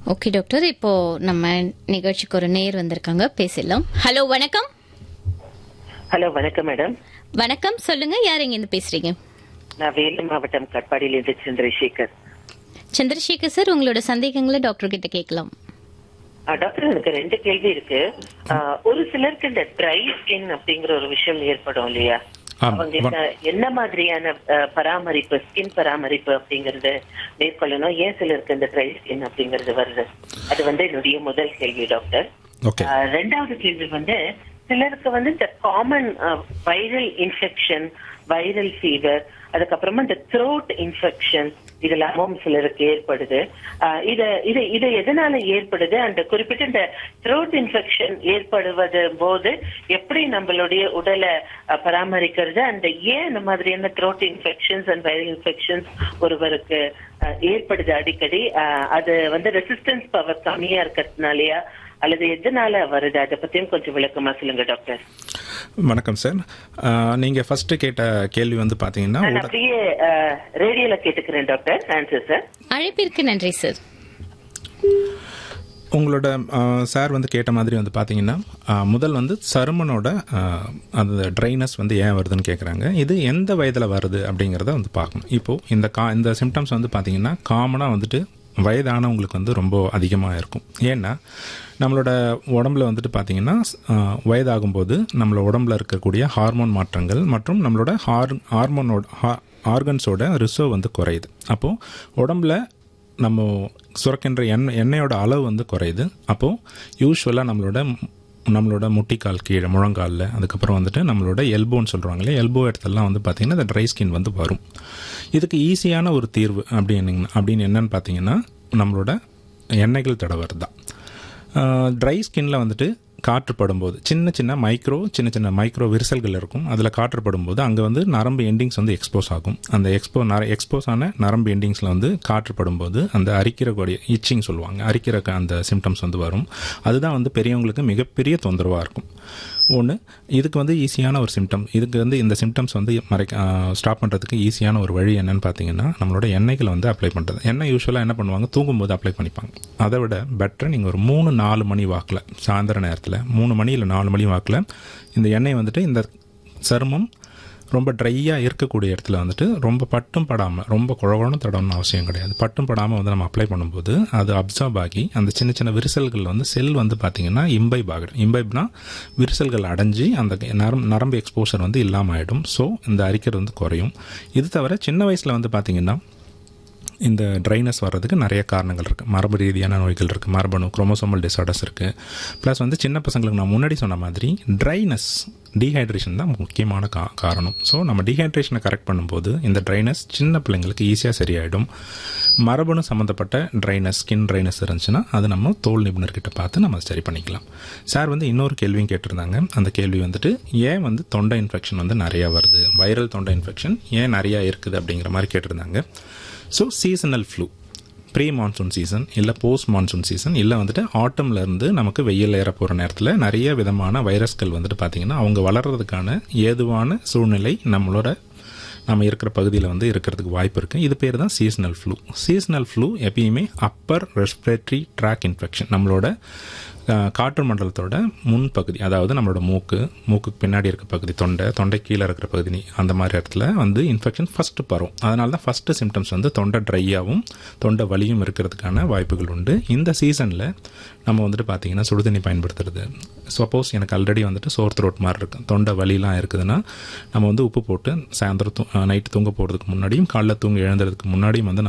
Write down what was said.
Okay doctor இப்போ நம்ம நிகழ்ச்சிக்கு ஒரு நேர் வந்திருக்காங்க பேசிடலாம் ஹலோ வணக்கம் ஹலோ வணக்கம் மேடம் வணக்கம் சொல்லுங்க யார் இங்க இருந்து பேசுறீங்க நான் வேலூர் மாவட்டம் கட்பாடியிலிருந்து சந்திரசேகர் சந்திரசேகர் சார் உங்களோட சந்தேகங்களை டாக்டர் கிட்ட கேட்கலாம் ஆ, டாக்டர் எனக்கு ரெண்டு கேள்வி இருக்கு ஆ, ஒரு சிலருக்கு இந்த ட்ரை ஸ்கின் அப்படிங்கிற ஒரு விஷயம் ஏற்படும் இல்லையா ஆமா. அவங்க இந்த என்ன மாதிரியான ஆ, பராமரிப்பு ஸ்கின் பராமரிப்பு அப்படிங்கறது மேற்கொள்ளணும் ஏன் சிலருக்கு இந்த ட்ரை ஸ்கின் அப்படிங்கறது வருது அது வந்து என்னுடைய முதல் கேள்வி டாக்டர் ஓகே ஆ, ரெண்டாவது கேள்வி வந்து சிலருக்கு வந்து இந்த common viral infection viral fever அதுக்கப்புறமா இந்த த்ரோட் இன்ஃபெக்ஷன் இதெல்லாமும் சிலருக்கு ஏற்படுது ஆ, இத இது இது எதனால ஏற்படுது அந்த குறிப்பிட்ட இந்த த்ரோட் இன்ஃபெக்ஷன் ஏற்படுவது போது எப்படி நம்மளுடைய உடலை ஆ, பராமரிக்கிறது அந்த ஏன் இந்த மாதிரியான throat infections and viral infections ஒருவருக்கு ஆ, ஏற்படுது அடிக்கடி ஆ, அது வந்து ரெசிஸ்டன்ஸ் பவர் கம்மியா இருக்கிறதுனாலயா அல்லது எதனால வருது அதை பத்தியும் கொஞ்சம் விளக்கமா சொல்லுங்க டாக்டர் வணக்கம் சார் நீங்கள் ஃபஸ்ட்டு கேட்ட கேள்வி வந்து பார்த்தீங்கன்னா நான் உட- அப்படியே ரேடியோல கேட்டுக்கிறேன் டாக்டர் ஆன்சர் சார் அழைப்பிற்கு நன்றி சார் உங்களோட சார் வந்து கேட்ட மாதிரி வந்து பார்த்தீங்கன்னா ஆ, முதல் வந்து சருமனோட ஆ, அந்த ட்ரைனஸ் வந்து ஏன் வருதுன்னு கேட்குறாங்க இது எந்த வயதில் வருது அப்படிங்கிறத வந்து பார்க்கணும் இப்போது இந்த கா இந்த சிம்டம்ஸ் வந்து பார்த்தீங்கன்னா காமனாக வந்துட்டு வயதானவங்களுக்கு வந்து ரொம்ப அதிகமாக இருக்கும் ஏன்னா நம்மளோட உடம்புல வந்துட்டு பார்த்தீங்கன்னா ஆ, வயதாகும்போது நம்மளோட உடம்புல இருக்கக்கூடிய ஹார்மோன் மாற்றங்கள் மற்றும் நம்மளோட ஹார் ஹார்மோனோட ஹா- ஆர்கன்ஸோட ரிசர்வ் வந்து குறையுது அப்போது உடம்புல நம்ம சுரக்கின்ற எண்ணெய் எண்ணெயோட அளவு வந்து குறையுது அப்போது யூஸ்வலாக நம்மளோட நம்மளோட முட்டிக்கால் கீழே முழங்காலில் அதுக்கப்புறம் வந்துட்டு நம்மளோட எல்போன்னு சொல்கிறாங்களே எல்போ இடத்துலலாம் வந்து பார்த்திங்கன்னா இந்த ட்ரை ஸ்கின் வந்து வரும் இதுக்கு ஈஸியான ஒரு தீர்வு அப்படின்னு அப்படின்னு என்னன்னு பார்த்தீங்கன்னா நம்மளோட எண்ணெய்கள் தடவுறது தான் ட்ரை ஸ்கின்ல வந்துட்டு காற்று படும்போது சின்ன சின்ன மைக்ரோ சின்ன சின்ன மைக்ரோ விரிசல்கள் இருக்கும் அதில் காற்று படும்போது அங்கே வந்து நரம்பு எண்டிங்ஸ் வந்து எக்ஸ்போஸ் ஆகும் அந்த எக்ஸ்போ நர எக்ஸ்போஸ் ஆன நரம்பு எண்டிங்ஸில் வந்து காற்று படும்போது அந்த அரிக்கிறக்கூடிய இச்சிங் சொல்லுவாங்க அரிக்கிற க- அந்த சிம்டம்ஸ் வந்து வரும் அதுதான் வந்து பெரியவங்களுக்கு மிகப்பெரிய தொந்தரவாக இருக்கும் ஒன்று இதுக்கு வந்து ஈஸியான ஒரு சிம்டம் இதுக்கு வந்து இந்த சிம்டம்ஸ் வந்து மறைக்க ஸ்டாப் பண்ணுறதுக்கு ஈஸியான ஒரு வழி என்னன்னு பார்த்தீங்கன்னா நம்மளோட எண்ணெய்களை வந்து அப்ளை பண்ணுறது எண்ணெய் யூஸ்வலாக என்ன பண்ணுவாங்க தூங்கும்போது அப்ளை பண்ணிப்பாங்க அதை விட பெட்டர் நீங்கள் ஒரு மூணு நாலு மணி வாக்கில் சாயந்தர நேரத்தில் மூணு மணி இல்லை நாலு மணி வாக்கில் இந்த எண்ணெய் வந்துட்டு இந்த சருமம் ரொம்ப ட்ரையாக இருக்கக்கூடிய இடத்துல வந்துட்டு ரொம்ப பட்டும் படாமல் ரொம்ப குழகுழன்னு தடணும்னு அவசியம் கிடையாது பட்டும் படாமல் வந்து நம்ம அப்ளை பண்ணும்போது அது அப்சர்வ் ஆகி அந்த சின்ன சின்ன விரிசல்கள் வந்து செல் வந்து பார்த்திங்கன்னா இம்பைப் ஆகிடும் இம்பைப்னா விரிசல்கள் அடைஞ்சு அந்த நரம் நரம்பு எக்ஸ்போஷர் வந்து இல்லாமல் ஆகிடும் ஸோ இந்த அரிக்கிறது வந்து குறையும் இது தவிர சின்ன வயசில் வந்து பார்த்திங்கன்னா இந்த ட்ரைனஸ் வர்றதுக்கு நிறைய காரணங்கள் இருக்குது மரபு ரீதியான நோய்கள் இருக்குது மரபணு குரோமோசோமல் டிசார்டர்ஸ் இருக்குது ப்ளஸ் வந்து சின்ன பசங்களுக்கு நான் முன்னாடி சொன்ன மாதிரி ட்ரைனஸ் டீஹைட்ரேஷன் தான் முக்கியமான கா காரணம் ஸோ நம்ம டீஹைட்ரேஷனை கரெக்ட் பண்ணும்போது இந்த ட்ரைனஸ் சின்ன பிள்ளைங்களுக்கு ஈஸியாக சரியாயிடும் மரபணு சம்மந்தப்பட்ட ட்ரைனஸ் ஸ்கின் ட்ரைனஸ் இருந்துச்சுன்னா அது நம்ம தோல் நிபுணர்கிட்ட பார்த்து நம்ம சரி பண்ணிக்கலாம் சார் வந்து இன்னொரு கேள்வியும் கேட்டிருந்தாங்க அந்த கேள்வி வந்துட்டு ஏன் வந்து தொண்டை இன்ஃபெக்ஷன் வந்து நிறையா வருது வைரல் தொண்டை இன்ஃபெக்ஷன் ஏன் நிறையா இருக்குது அப்படிங்கிற மாதிரி கேட்டிருந்தாங்க so seasonal flu pre monsoon season இல்லை போஸ்ட் மான்சூன் சீசன் இல்லை வந்துட்டு ஆட்டம்ல இருந்து நமக்கு வெயில் ஏற போகிற நேரத்தில் நிறைய விதமான வைரஸ்கள் வந்துட்டு பார்த்திங்கன்னா அவங்க வளர்கிறதுக்கான ஏதுவான சூழ்நிலை நம்மளோட நம்ம இருக்கிற பகுதியில் வந்து இருக்கிறதுக்கு வாய்ப்பு இருக்குது இது பேர் தான் சீசனல் ஃப்ளூ சீசனல் ஃப்ளூ எப்பயுமே அப்பர் ரெஸ்பிரேட்டரி ட்ராக் இன்ஃபெக்ஷன் நம்மளோட அஹ், காற்று மண்டலத்தோட முன்பகுதி அதாவது நம்மளோட மூக்கு மூக்குக்கு பின்னாடி இருக்க பகுதி தொண்டை தொண்டை கீழே இருக்கிற பகுதி அந்த மாதிரி இடத்துல வந்து இன்ஃபெக்ஷன் ஃபஸ்ட்டு பரும் அதனால தான் ஃபஸ்ட்டு சிம்டம்ஸ் வந்து தொண்டை ட்ரையாகவும் தொண்டை வலியும் இருக்கிறதுக்கான வாய்ப்புகள் உண்டு இந்த சீசனில் நம்ம வந்துட்டு பார்த்தீங்கன்னா சுடுதண்ணி பயன்படுத்துறது சப்போஸ் எனக்கு ஆல்ரெடி வந்துட்டு சோர் த்ரோட் மாதிரி இருக்கு தொண்டை வலிலாம் இருக்குதுன்னா நம்ம வந்து உப்பு போட்டு சாயந்தரம் நைட்டு தூங்க போகிறதுக்கு முன்னாடியும் காலைல தூங்க எழுந்துறதுக்கு முன்னாடியும் வந்து